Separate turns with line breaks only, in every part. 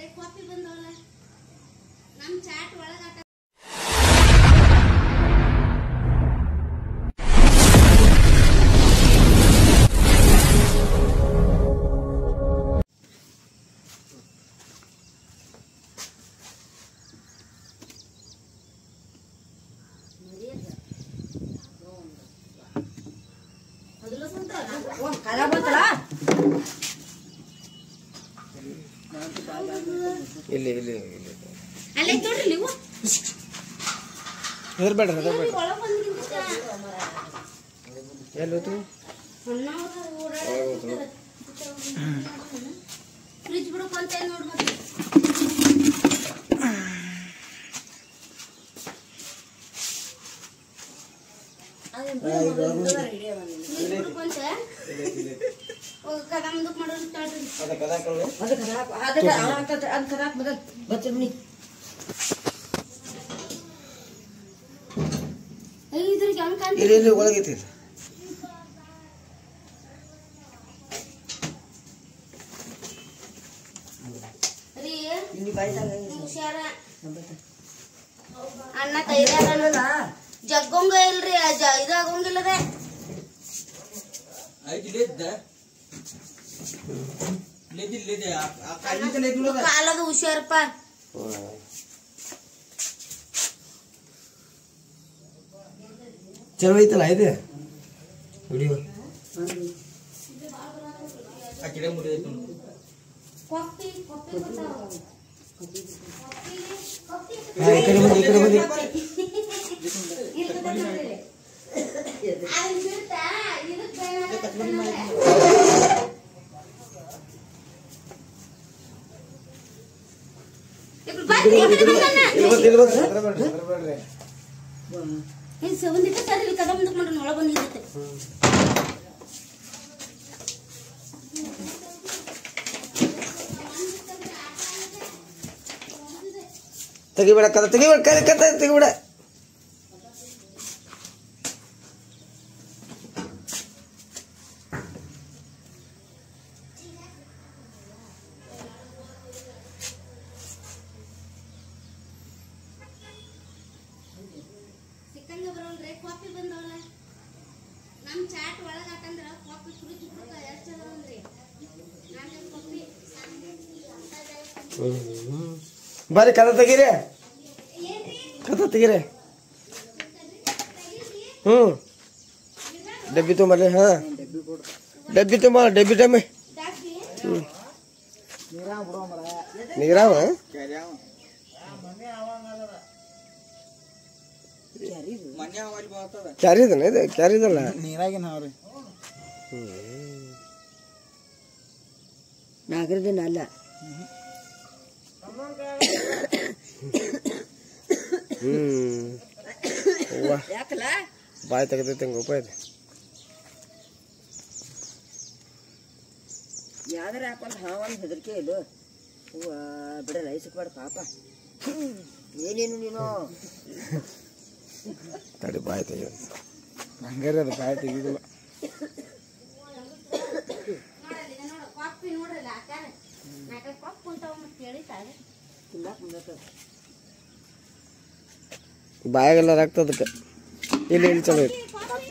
ಬರೇ ಕಾಪಿ ಬಂದವಲ್ಲ ನಮ್ ಚಾಟ್ ಒಳಗ ಆಟ
ಖರಾಬ್ ಬಂತಲ್ಲ
ಇಲ್ಲಿ ಇಲ್ಲಿ ಇಲ್ಲಿ
ಅಲ್ಲೇ ನೋಡ್ರಿ ನೀವು
ಹೆದರ್ಬೇಡ್ರಿ ಹೆದರ್ಬೇಡ್ರಿ
ಒಳಗ್ ಬಂದ್ರಿ
ಎಲ್ಲಿ ಹೋಯ್ತು
ಫ್ರಿಜ್ ಬಿಡಕ್ ಅಂತ ನೋಡ್ಬೇಕು ಫ್ರಿಜ್ ಬಿಡಕ್ ಅಂತ ಕದ ಮುಂದಕ್ ಮಾಡೋರು ತಳ್ರಿ
ಅದು ಖರಾಬ್ ಅದಕ್ಕೆ ಅದು ಖರಾಬ್ ಮೊದಲು ಬಚ್ಚಿ
ಇದ್ರಿಗೆ ಹೆಂಗ್ ಕಾಣ್ತದೆ?
ಇಲ್ಲಿ ಇಲ್ಲಿ ಒಳಗೈತಿ
ರೀ
ಇಲ್ಲಿ ಬಾಯ್ದಾಗ
ಹುಷಾರ ಅಣ್ಣ ಕೈದಾಗ ಜಗ್ಗೊಂಗ ಇಲ್ರಿ ಆ ಜ- ಇದಾಗೊಂಗಿಲ್ಲದೆ ಕಾಲದ ಹುಷಾರಪ್ಪ
ಚಲೋ ಐತಲ್ಲ ಇದೆ ವಿಡಿಯೋ
ಕೊಪ್ಪಿ ಕೊಪ್ಪಿ ಗೊತ್ತಾವ
ಹಾ, ಈ ಕಡೆ ಬಂದು ಈ ಕಡೆ ಬಂದು
ಅಲ್ಲಿ ಬಿಡ್ತಾ ಇದಕ್ ಬೇಡ ಇಬ್ರು ಬರ್ರಿ, ಇಬ್ರು ಬರೋಣ.
ಇಲ್ಲಿ ಬಂದು ಇಲ್ಲಿ ಬಂದು ಹೆದರ್ಬೇಡ್ರಿ ಹೆದರ್ಬೇಡ್ರಿ
ಇಲ್ಲಿ ಸವಂದಿಟ್ಟ ಸರ್ ಇಲ್ಲಿ ಕದ ಮುಂದಕ್ಕೆ ಮಾಡೋಣ ಒಳಗೆ ಬಂದಿರುತ್ತೆ
ತೆಗಿಬೇಡ ಕದ ತೆಗಿಬೇಡ ಕದ ಕದ ತೆಗಿಬೇಡ
ಸಿಕ್ಕಂಗ ಬರೋಲ್ರಿ ಕಾಪಿ ಬಂದವಲ್ಲ ನಮ್ ಚಾಟ್ ಒಳಗ ಹಾಕಂದ್ರ ಕಾಪಿ ಫ್ರಿಜ್ ಬಿಡಕ ಎಷ್ಟ್ ಅದಾವನ್ರಿ ನಾಲ್ಕು ಕಾಪಿ
ಬರ್ರಿ ಕದ ತೆಗೀರಿ ಕದ ತೆಗೀರಿ ಹ್ಞೂ ಡಬ್ಬಿ ತೊಂಬರ್ರಿ ಹಾ ಡಬ್ಬಿ ತುಂಬ ಡಬ್ಬಿ ಟಮ್ಮಿ
ದಾಟಿ
ಹ್ಞೂ ನೀರಾವ ಕ್ಯಾರಿದನ ಇದು ಕ್ಯಾರಿದಲ್ಲ
ನೀರಾಗಿನ ಅವ್ರಿ
ನಾಗರದಿನ ಅಲ್ಲ
ಹ್ಞೂ ಅವ್ವ
ಯಾಕಲ್ಲ
ಬಾಯಿ ತೆಗೆದೈತೆ ಹಂಗೆ ಉಪಾಯ ಇದೆ
ಯಾವ್ದಾರ ಹಾಕೊಂಡು ಹಾವನ್ ಹೆದರಿಕೆ ಇದು ಹೂವ ಬಿಡಲ್ಲ ಐಸಕ್ಬೇಡ ಪಾಪ ಹ್ಮ್. ಏನೇನು ನೀನು
ತಡಿ ಬಾಯಿ ತೆಗಿ
ಹಂಗಾರೆ ಅದು ಬಾಯಿ ತೆಗಿದಿಲ್ಲ
ನೋಡಲ್ಲ ಇದು ನೋಡು ಕಾಪಿ ನೋಡ್ರಲ್ಲ ಹಾಕಾರ ನಾಲ್ಕು ಕಾಪಿ ಕುಂತಾವ ಮತ್ತೆ ಕೇಳಿತಾರೆ
ತಿನ್ನಕ್ ಮುಂದಕ್ಕೆ
ಬಾಯಾಗೆಲ್ಲ ರಕ್ತ ಅದಕ್ಕೆ ಇಲ್ಲಿ ಇಲ್ಲಿ ಚಲೋ ಐತಿ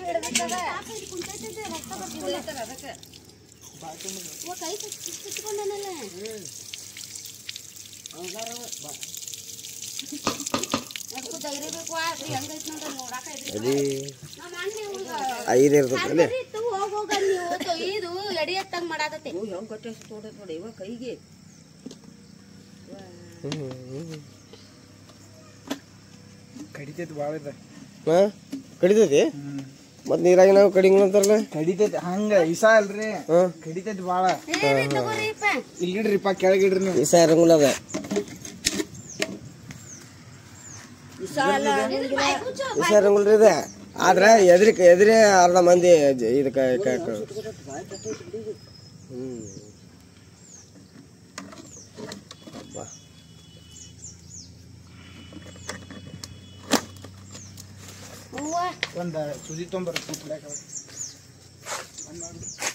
ಕೈ ಕಿತ್ಕೊಂಡನಲ್ಲ ಅದಕ್ಕೂ ಧೈರ್ಯ ಬೇಕು ಆದ್ರೆ ಹೆಂಗೈತ್ ನೋಡ್ರಿ ನೋಡಾಕ ಇದ್ರಿ
ಅದೇ
ನಮ್ಮ ಅಣ್ಣ ಹುಡುಗ
ಐದು ಇರ್ತದೆ ಅಲ್ಲಿ
ಇತ್ತು ಹೋಗ್ ಹೋಗ ನೀವು ಇದು ಎಡಿ ಎತ್ತಂಗ್ ಮಾಡಾತತಿ
ಹ್ಞೂ ಹೆಂಗೆ ಕಟ್ಟಿ ತೋಡತ್ ನೋಡಿ ಇವ ಕೈಗೆ
ಕಡಿತೈತಿ ಭಾಳ ಇದೆ
ಹಾ ಕಡಿತೈತಿ ಮತ್ ನೀರಾಗಿ ನಾವು ಕಡಿಂಗ್ ಅಂತಾರಲ್ಲ
ಕಡಿತೈತಿ ಹಂಗ ಇಸ ಅಲ್ರಿ
ಹಾ
ಕಡಿತೈತಿ ಭಾಳ
ಏನೇ ತಗೋರಿಪ್ಪ
ಇಲ್ಲಿಡ್ರಿಪ್ಪ ಕೆಳಗಿಡ್ರಿ ನೀವು
ಈ ಸಾಯ ರಂಗುಲ ಅದ
ಇಸ ಅಲ್ಲ
ಈ ಸಾಯ ರಂಗುಲ್ ಇದೆ ಆದ್ರೆ ಎದ್ರಿ ಎದ್ರಿ ಅರ್ಧ ಮಂದಿ ಜ- ಇದಕ್ಕ ಕ- ಕ-
ಬಾಯ್ ಕಟ್ಟೈತಿ ಬಿಡಿ
ಹ್ಮ್ ಬಾ.
ಹೂವ
ಒಂದ್ ಸುಜಿ ತೊಂಬರ್